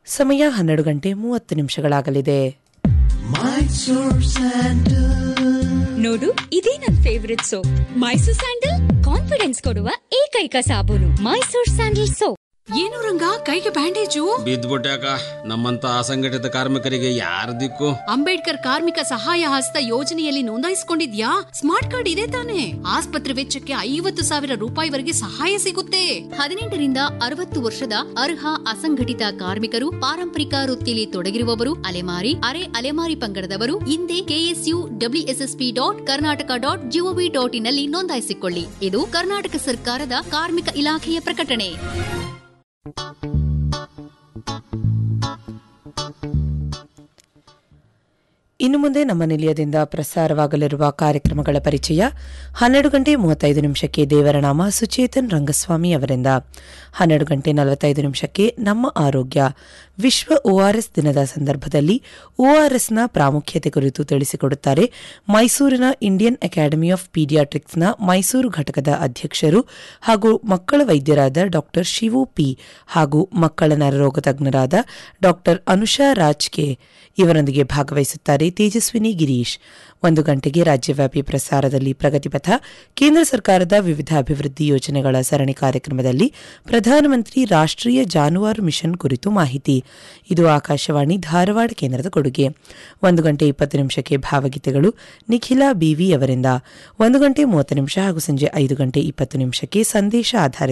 ಸಮಯ ಹನ್ನೆರಡು ಗಂಟೆ ಮೂವತ್ತು ನಿಮಿಷಗಳಾಗಲಿದೆ ನೋಡು ಇದೇ ನನ್ favourite soap Mysore sandal confidence ಕೊಡುವ ಏಕೈಕ ಸಾಬೂನು ಮೈಸೂರ್ ಸ್ಯಾಂಡಲ್ ಸೋಪ್ ಏನು ರಂಗ ಕೈಗೆ ಬ್ಯಾಂಡೇಜು ಬಿದ್ದ್ಬಿಟ್ಯಾಕ ನಮ್ಮಂತ ಅಸಂಘಟಿತ ಕಾರ್ಮಿಕರಿಗೆ ಯಾರ ದಿಕ್ಕು ಅಂಬೇಡ್ಕರ್ ಕಾರ್ಮಿಕ ಸಹಾಯ ಹಸ್ತ ಯೋಜನೆಯಲ್ಲಿ ನೋಂದಾಯಿಸಿಕೊಂಡಿದ್ಯಾ ಸ್ಮಾರ್ಟ್ ಕಾರ್ಡ್ ಇದೆ ತಾನೆ ಆಸ್ಪತ್ರೆ ವೆಚ್ಚಕ್ಕೆ ಐವತ್ತು ಸಾವಿರ ರೂಪಾಯಿವರೆಗೆ ಸಹಾಯ ಸಿಗುತ್ತೆ ಹದಿನೆಂಟರಿಂದ ಅರವತ್ತು ವರ್ಷದ ಅರ್ಹ ಅಸಂಘಟಿತ ಕಾರ್ಮಿಕರು ಪಾರಂಪರಿಕ ವೃತ್ತಿಯಲ್ಲಿ ತೊಡಗಿರುವವರು ಅಲೆಮಾರಿ ಅರೆ ಅಲೆಮಾರಿ ಪಂಗಡದವರು ಹಿಂದೆ KSU WSSP dot Karnataka dot GOV dot ಇನ್ನಲ್ಲಿ ನೋಂದಾಯಿಸಿಕೊಳ್ಳಿ ಇದು ಕರ್ನಾಟಕ ಸರ್ಕಾರದ ಕಾರ್ಮಿಕ ಇಲಾಖೆಯ ಪ್ರಕಟಣೆ ಇನ್ನು ಮುಂದೆ ನಮ್ಮ ನಿಲಯದಿಂದ ಪ್ರಸಾರವಾಗಲಿರುವ ಕಾರ್ಯಕ್ರಮಗಳ ಪರಿಚಯ ಹನ್ನೆರಡು ಗಂಟೆ ಮೂವತ್ತೈದು ನಿಮಿಷಕ್ಕೆ ದೇವರನಾಮ ಸುಚೇತನ್ ರಂಗಸ್ವಾಮಿ ಅವರಿಂದ ಹನ್ನೆರಡು ಗಂಟೆ ನಲವತ್ತೈದು ನಿಮಿಷಕ್ಕೆ ನಮ್ಮ ಆರೋಗ್ಯ ವಿಶ್ವ ಒಆರ್ಎಸ್ ದಿನದ ಸಂದರ್ಭದಲ್ಲಿ ಒಆರ್ಎಸ್ನ ಪ್ರಾಮುಖ್ಯತೆ ಕುರಿತು ತಿಳಿಸಿಕೊಡುತ್ತಾರೆ ಮೈಸೂರಿನ ಇಂಡಿಯನ್ ಅಕಾಡೆಮಿ ಆಫ್ ಪೀಡಿಯಾಟ್ರಿಕ್ಸ್ನ ಮೈಸೂರು ಘಟಕದ ಅಧ್ಯಕ್ಷರು ಹಾಗೂ ಮಕ್ಕಳ ವೈದ್ಯರಾದ ಡಾಕ್ಟರ್ ಶಿವು ಪಿ ಹಾಗೂ ಮಕ್ಕಳ ನರರೋಗ ತಜ್ಞರಾದ ಡಾಕ್ಟರ್ ಅನುಷಾ ರಾಜ್ ಕೆ ಇವರೊಂದಿಗೆ ಭಾಗವಹಿಸುತ್ತಾರೆ ತೇಜಸ್ವಿನಿ ಗಿರೀಶ್ ಒಂದು ಗಂಟೆಗೆ ರಾಜ್ಯವ್ಯಾಪಿ ಪ್ರಸಾರದಲ್ಲಿ ಪ್ರಗತಿಪಥ ಕೇಂದ್ರ ಸರ್ಕಾರದ ವಿವಿಧ ಅಭಿವೃದ್ಧಿ ಯೋಜನೆಗಳ ಸರಣಿ ಕಾರ್ಯಕ್ರಮದಲ್ಲಿ ಪ್ರಧಾನಮಂತ್ರಿ ರಾಷ್ಟ್ರೀಯ ಜಾನುವಾರು ಮಿಷನ್ ಕುರಿತು ಮಾಹಿತಿ ಇದು ಆಕಾಶವಾಣಿ ಧಾರವಾಡ ಕೇಂದ್ರದ ಕೊಡುಗೆ ಒಂದು ಗಂಟೆ ಇಪ್ಪತ್ತು ನಿಮಿಷಕ್ಕೆ ಭಾವಗೀತೆಗಳು ನಿಖಿಲ ಬಿವಿ ಅವರಿಂದ ಒಂದು ಗಂಟೆ ಮೂವತ್ತು ನಿಮಿಷ ಹಾಗೂ ಸಂಜೆ ಐದು ಗಂಟೆ ಇಪ್ಪತ್ತು ನಿಮಿಷಕ್ಕೆ ಸಂದೇಶ ಆಧಾರಿತ